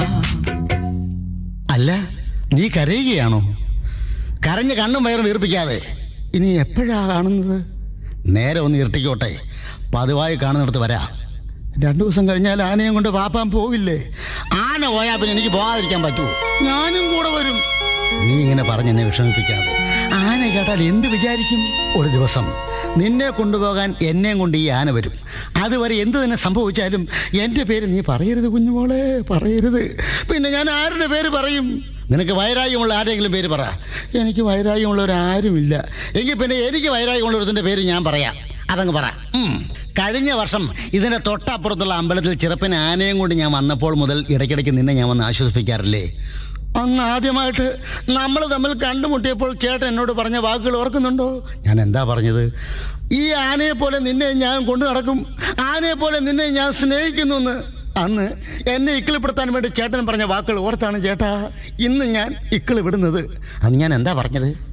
അല്ല നീ കരയുകയാണോ കരഞ്ഞ് കണ്ണും വയറും വീർപ്പിക്കാതെ ഇനി എപ്പോഴാ കാണുന്നത് നേരെ ഒന്ന് ഇരട്ടിക്കോട്ടെ പതിവായി കാണുന്നിടത്ത് വരാം രണ്ടു ദിവസം കഴിഞ്ഞാൽ ആനയും കൊണ്ട് പാപ്പാൻ പോവില്ലേ ആന പോയാൽ പിന്നെ എനിക്ക് പോകാതിരിക്കാൻ പറ്റുമോ ഞാനും കൂടെ വരും നീ ഇങ്ങനെ പറഞ്ഞ് എന്നെ വിഷമിപ്പിക്കാതെ ആന കേട്ടാൽ എന്ത് വിചാരിക്കും ഒരു ദിവസം നിന്നെ കൊണ്ടുപോകാൻ എന്നെയും കൊണ്ട് ഈ ആന വരും അതുവരെ എന്ത് തന്നെ സംഭവിച്ചാലും എൻ്റെ പേര് നീ പറയരുത് കുഞ്ഞുമോളെ പറയരുത് പിന്നെ ഞാൻ ആരുടെ പേര് പറയും നിനക്ക് വൈരാഗ്യമുള്ള ആരെങ്കിലും പേര് പറ എനിക്ക് വൈരാഗ്യമുള്ളവർ ആരുമില്ല എങ്കിൽ പിന്നെ എനിക്ക് വൈരാഗ്യമുള്ള ഒരുത്തിൻ്റെ പേര് ഞാൻ പറയാം അതങ്ങ് പറ ഉം. കഴിഞ്ഞ വർഷം ഇതിന്റെ തൊട്ടപ്പുറത്തുള്ള അമ്പലത്തിൽ ചെറുപ്പന് ആനയും കൊണ്ട് ഞാൻ വന്നപ്പോൾ മുതൽ ഇടയ്ക്കിടയ്ക്ക് നിന്നെ ഞാൻ വന്ന് ആശ്വസിപ്പിക്കാറില്ലേ അന്ന് ആദ്യമായിട്ട് നമ്മൾ തമ്മിൽ കണ്ടുമുട്ടിയപ്പോൾ ചേട്ടൻ എന്നോട് പറഞ്ഞ വാക്കുകൾ ഓർക്കുന്നുണ്ടോ ഞാൻ എന്താ പറഞ്ഞത് ഈ ആനയെ പോലെ നിന്നെ ഞാൻ കൊണ്ടു നടക്കും ആനയെ പോലെ നിന്നെ ഞാൻ സ്നേഹിക്കുന്നു എന്ന് അന്ന് എന്നെ ഇക്കിളിപ്പെടുത്താൻ വേണ്ടി ചേട്ടൻ പറഞ്ഞ വാക്കുകൾ ഓർത്താണ് ചേട്ടാ ഇന്ന് ഞാൻ ഇക്കിളി വിടുന്നത് അന്ന് ഞാൻ എന്താ പറഞ്ഞത്